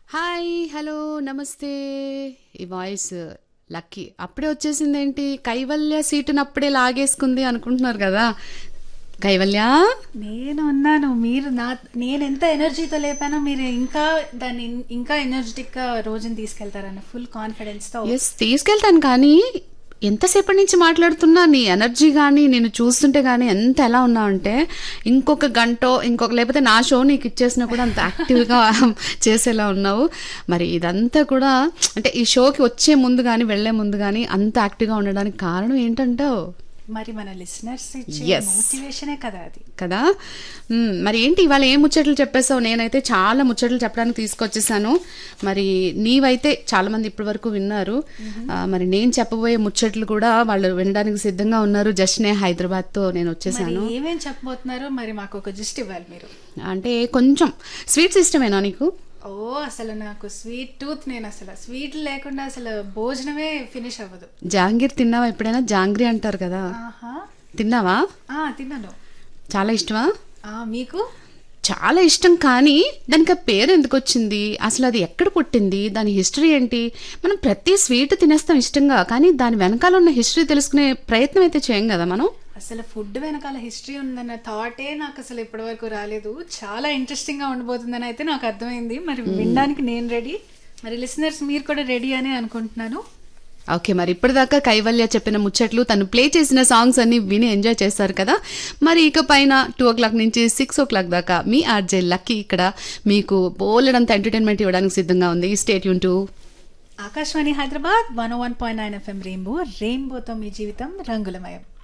Hi hello నమస్తే ఈ voice lucky అప్పుడే వచ్చేసింది ఏంటి కైవల్య సీటును అప్పుడే లాగేసుకుంది అనుకుంటున్నారు కదా కైవల్య నేను ఉన్నాను మీరు నా నేను ఎంత ఎనర్జీతో లేపానో మీరు ఇంకా దాన్ని ఇన్- ఇంకా ఎనర్జెటిక్ గా రోజుని తీసుకెళ్తారన్న ఫుల్ కాన్ఫిడెన్స్ తో ఎస్ తీసుకెళ్తాను కానీ ఎంతసేపటి నుంచి మాట్లాడుతున్నా నీ ఎనర్జీ కానీ నేను చూస్తుంటే కానీ ఎంత ఎలా ఉన్నావు అంటే ఇంకొక గంట ఇంకొక లేకపోతే నా షో నీకు ఇచ్చేసినా కూడా అంత యాక్టివ్గా చేసేలా ఉన్నావు మరి ఇదంతా కూడా అంటే ఈ షోకి వచ్చే ముందు కానీ వెళ్లే ముందు కానీ అంత యాక్టివ్గా ఉండడానికి కారణం ఏంటంటావు మరి మన లిసనర్స్ ఇచ్చే Yes. మోటివేషనే కదా అది కదా మ్మ్, మరి ఏంటి ఇవాళ ఏ ముచ్చట్లు చెప్పేసావు నేనైతే చాలా ముచ్చట్లు చెప్పడానికి తీసుకొచ్చేసాను మరి నీవైతే చాలా మంది ఇప్పటి వరకు విన్నారు ఆ, మరి నేను చెప్పబోయే ముచ్చట్లు కూడా వాళ్ళు వినడానికి సిద్ధంగా ఉన్నారు జస్ట్ నే హైదరాబాద్ తో నేను మరి వచ్చేసాను ఏమేం చెప్పబోతున్నారో మరి మాకు ఒక జిస్ట్ ఇవ్వాలి మీరు అంటే కొంచెం స్వీట్స్ ఇష్టమేనా నీకు ఓ అసలు నాకు స్వీట్ టూత్ నేను అసలు స్వీట్ లేకుండా అసలు భోజనమే ఫినిష్ అవ్వదు జాంగీర్ తిన్నావా ఎప్పుడైనా జాంగ్రీ అంటారు కదా ఆహా తిన్నావా ఆ తిన్నాను చాలా ఇష్టమా ఆ మీకు చాలా ఇష్టం కానీ దానికి ఆ పేరు ఎందుకు వచ్చింది అసలు అది ఎక్కడ పుట్టింది దాని హిస్టరీ ఏంటి మనం ప్రతి స్వీట్ తినేస్తాం ఇష్టంగా కానీ దాని వెనకాల ఉన్న హిస్టరీ తెలుసుకునే ప్రయత్నం అయితే చేయం కదా మనం అసలు ఫుడ్ వెనకాల హిస్టరీ ఉందన్న థాటే నాకు అసలు ఇప్పటి వరకు రాలేదు చాలా ఇంట్రెస్టింగ్ గా ఉండబోతుందని అయితే నాకు అర్థమైంది మరి వినడానికి నేను రెడీ మరి లిసనర్స్ మీరు కూడా రెడీ అని అనుకుంటున్నాను ఓకే మరి ఇప్పటిదాకా కైవల్య చెప్పిన ముచ్చట్లు తను ప్లే చేసిన సాంగ్స్ అన్ని విని ఎంజాయ్ చేస్తారు కదా మరి ఇక పైన టూ ఓ క్లాక్ నుంచి సిక్స్ ఓ క్లాక్ దాకా మీ ఆర్జే లక్కీ ఇక్కడ మీకు బోలెడంత ఎంటర్టైన్మెంట్ ఇవ్వడానికి సిద్ధంగా ఉంది స్టేట్ యూన్ to Akashvani Hyderabad one one point nine FM Rainbow రెయిన్బోతో మీ జీవితం రంగులమయం